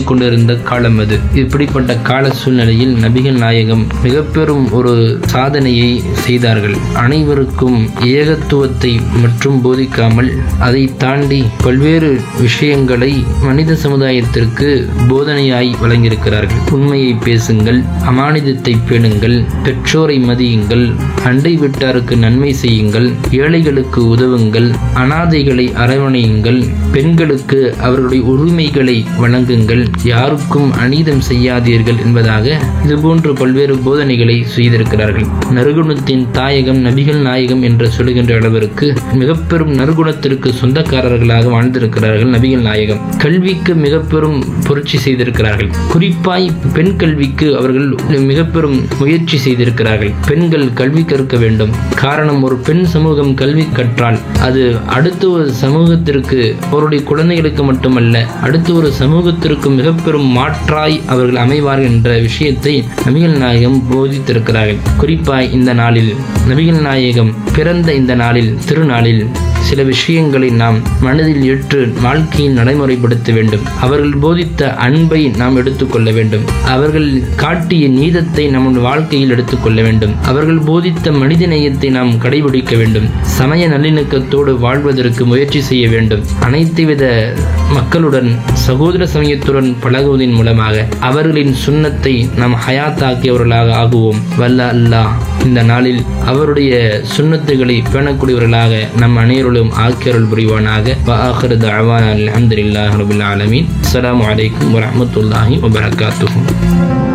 கொண்டிருந்த காலம் அது இப்படிப்பட்ட கால சூழ்நிலையில் நபிகள் நாயகம் மிக பெரும் ஒரு சாதனையை செய்தார்கள் அனைவருக்கும் ஏகத்துவத்தை மற்றும் போதிக்காமல் அதை தாண்டி பல்வேறு விஷயங்களை மனித சமுதாயத்திற்கு போதனையாய் வழங்கியிருக்கிறார்கள் உண்மையை பேசுங்கள் அமானிதத்தை பேணுங்கள் பெற்றோரை மதியுங்கள் அண்டை வீட்டாருக்கு நன்மை செய்யுங்கள் ஏழைகளுக்கு உதவுங்கள் அனாதைகளை அரவணையுங்கள் பெண்களுக்கு அவர்களுடைய உரிமைகளை வழங்குங்கள் யாருக்கும் அநீதம் செய்யாதீர்கள் என்பதாக இதுபோன்று பல்வேறு போதனைகளை செய்திருக்கிறார்கள் நறுகுணத்தின் தாயகம் நபிகள் நாயகம் என்று சொல்லுகின்ற அளவிற்கு மிக பெரும் நறுகுணத்திற்கு சொந்தக்காரர்களாக வாழ்ந்திருக்கிறார்கள் நபிகள் நாயகம் கல்விக்கு மிக பெரும் புரட்சி செய்திருக்கிறார்கள் குறிப்பாய் பெண் கல்விக்கு அவர்கள் மிக பெரும் முயற்சி செய்திருக்கிறார்கள் பெண்கள் கல்வி கற்க வேண்டும் காரணம் ஒரு பெண் சமூகம் கல்வி கற்றால் அது அடுத்த ஒரு சமூகத்திற்கு அவருடைய குழந்தைகளுக்கு மட்டுமல்ல அடுத்த ஒரு சமூகத்திற்கு மிக பெரும் மாற்றாய் அவர்கள் அமைவார்கள் என்ற விஷயத்தை நபிகள் நாயகம் போதித்திருக்கிறார்கள் குறிப்பாய் இந்த நாளில் நபிகள் நாயகம் பிறந்த இந்த நாளில் திருநாளில் சில விஷயங்களை நாம் மனதில் ஏற்று வாழ்க்கையில் நடைமுறைப்படுத்த வேண்டும் அவர்கள் போதித்த அன்பை நாம் எடுத்துக்கொள்ள வேண்டும் அவர்கள் காட்டிய நீதத்தை நம்முடைய வாழ்க்கையில் எடுத்துக்கொள்ள வேண்டும் அவர்கள் போதித்த மனித நேயத்தை நாம் கடைபிடிக்க வேண்டும் சமய நல்லிணக்கத்தோடு வாழ்வதற்கு முயற்சி செய்ய வேண்டும் அனைத்து வித மக்களுடன் சகோதர சமயத்துடன் பழகுவதன் மூலமாக அவர்களின் சுண்ணத்தை நாம் ஹயாத்தாக்கியவர்களாக ஆகுவோம் வல்ல அல்லாஹ் இந்த நாளில் அவருடைய சுண்ணத்துகளை பேணக்கூடியவர்களாக நம் அனைவர்களும் ஆக்கியருள் புரிவானாக வஆஹிரு தஅவானா அல்ஹம்துலில்லாஹி ரபில் ஆலமீன் அஸ்ஸலாமு அலைக்கும் வரஹ்மத்துல்லாஹி வபரகாத்துஹு